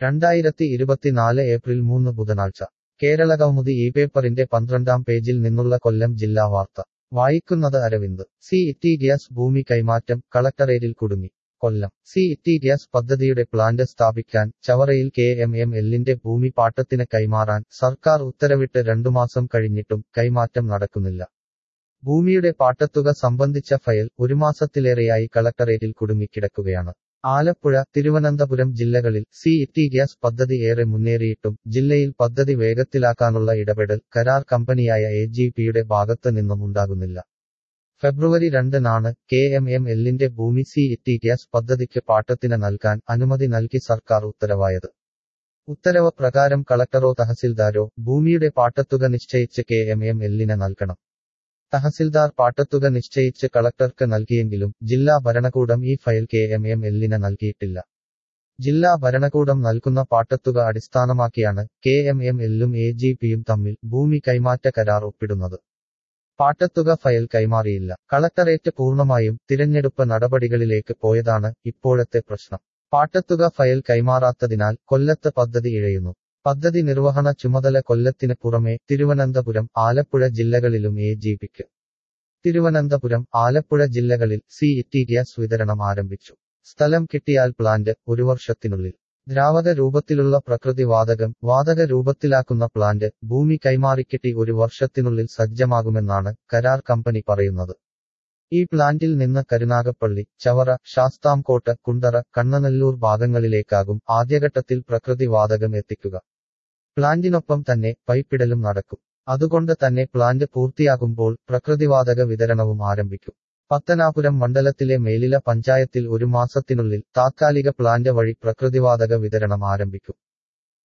രണ്ടായിരത്തി ഇരുപത്തിനാല് ഏപ്രിൽ മൂന്ന് ബുധനാഴ്ച കേരളകൗമുദി ഈ പേപ്പറിന്റെ പന്ത്രണ്ടാം പേജിൽ നിന്നുള്ള കൊല്ലം ജില്ലാ വാർത്ത വായിക്കുന്നത് അരവിന്ദ് സി ഇറ്റി ഗ്യാസ് ഭൂമി കൈമാറ്റം കളക്ടറേറ്റിൽ കുടുങ്ങി കൊല്ലം സി ഇറ്റി ഗ്യാസ് പദ്ധതിയുടെ പ്ലാന്റ് സ്ഥാപിക്കാൻ ചവറയിൽ കെ എം എം എല്ലിന്റെ ഭൂമി പാട്ടത്തിന് കൈമാറാൻ സർക്കാർ ഉത്തരവിട്ട് രണ്ടുമാസം കഴിഞ്ഞിട്ടും കൈമാറ്റം നടക്കുന്നില്ല ഭൂമിയുടെ പാട്ടത്തുക സംബന്ധിച്ച ഫയൽ ഒരു മാസത്തിലേറെയായി കളക്ടറേറ്റിൽ കുടുങ്ങിക്കിടക്കുകയാണ് ആലപ്പുഴ തിരുവനന്തപുരം ജില്ലകളിൽ സി ഇറ്റി ഗ്യാസ് പദ്ധതി ഏറെ മുന്നേറിയിട്ടും ജില്ലയിൽ പദ്ധതി വേഗത്തിലാക്കാനുള്ള ഇടപെടൽ കരാർ കമ്പനിയായ എ ജി പിയുടെ ഭാഗത്ത് നിന്നും ഉണ്ടാകുന്നില്ല ഫെബ്രുവരി രണ്ടിനാണ് കെ എം എം എല്ലിന്റെ ഭൂമി സി ഇറ്റി ഗ്യാസ് പദ്ധതിക്ക് പാട്ടത്തിന് നൽകാൻ അനുമതി നൽകി സർക്കാർ ഉത്തരവായത് ഉത്തരവ് പ്രകാരം കളക്ടറോ തഹസിൽദാരോ ഭൂമിയുടെ പാട്ടത്തുക നിശ്ചയിച്ച് കെ എം എം എല്ലിന് നൽകണം തഹസിൽദാർ പാട്ടത്തുക നിശ്ചയിച്ച് കളക്ടർക്ക് നൽകിയെങ്കിലും ജില്ലാ ഭരണകൂടം ഈ ഫയൽ കെ എം എം എല്ലിന് നൽകിയിട്ടില്ല ജില്ലാ ഭരണകൂടം നൽകുന്ന പാട്ടത്തുക അടിസ്ഥാനമാക്കിയാണ് കെ എം എം എല്ലും എ ജി പിയും തമ്മിൽ ഭൂമി കൈമാറ്റ കരാർ ഒപ്പിടുന്നത് പാട്ടത്തുക ഫയൽ കൈമാറിയില്ല കളക്ടറേറ്റ് പൂർണ്ണമായും തിരഞ്ഞെടുപ്പ് നടപടികളിലേക്ക് പോയതാണ് ഇപ്പോഴത്തെ പ്രശ്നം പാട്ടത്തുക ഫയൽ കൈമാറാത്തതിനാൽ കൊല്ലത്ത് പദ്ധതി ഇഴയുന്നു പദ്ധതി നിർവഹണ ചുമതല കൊല്ലത്തിന് പുറമെ തിരുവനന്തപുരം ആലപ്പുഴ ജില്ലകളിലും എ ജി പിക്ക് തിരുവനന്തപുരം ആലപ്പുഴ ജില്ലകളിൽ സി ഇറ്റി ഗ്യാസ് വിതരണം ആരംഭിച്ചു സ്ഥലം കിട്ടിയാൽ പ്ലാന്റ് ഒരു വർഷത്തിനുള്ളിൽ ദ്രാവക രൂപത്തിലുള്ള പ്രകൃതി വാതകം വാതക രൂപത്തിലാക്കുന്ന പ്ലാന്റ് ഭൂമി കൈമാറിക്കിട്ടി ഒരു വർഷത്തിനുള്ളിൽ സജ്ജമാകുമെന്നാണ് കരാർ കമ്പനി പറയുന്നത് ഈ പ്ലാന്റിൽ നിന്ന് കരുനാഗപ്പള്ളി ചവറ ശാസ്താംകോട്ട് കുണ്ടറ കണ്ണനല്ലൂർ ഭാഗങ്ങളിലേക്കാകും ആദ്യഘട്ടത്തിൽ പ്രകൃതി വാതകം എത്തിക്കുക പ്ലാന്റിനൊപ്പം തന്നെ പൈപ്പിടലും നടക്കും അതുകൊണ്ട് തന്നെ പ്ലാന്റ് പൂർത്തിയാകുമ്പോൾ പ്രകൃതിവാതക വിതരണവും ആരംഭിക്കും പത്തനാപുരം മണ്ഡലത്തിലെ മേലില പഞ്ചായത്തിൽ ഒരു മാസത്തിനുള്ളിൽ താത്കാലിക പ്ലാന്റ് വഴി പ്രകൃതിവാതക വിതരണം ആരംഭിക്കും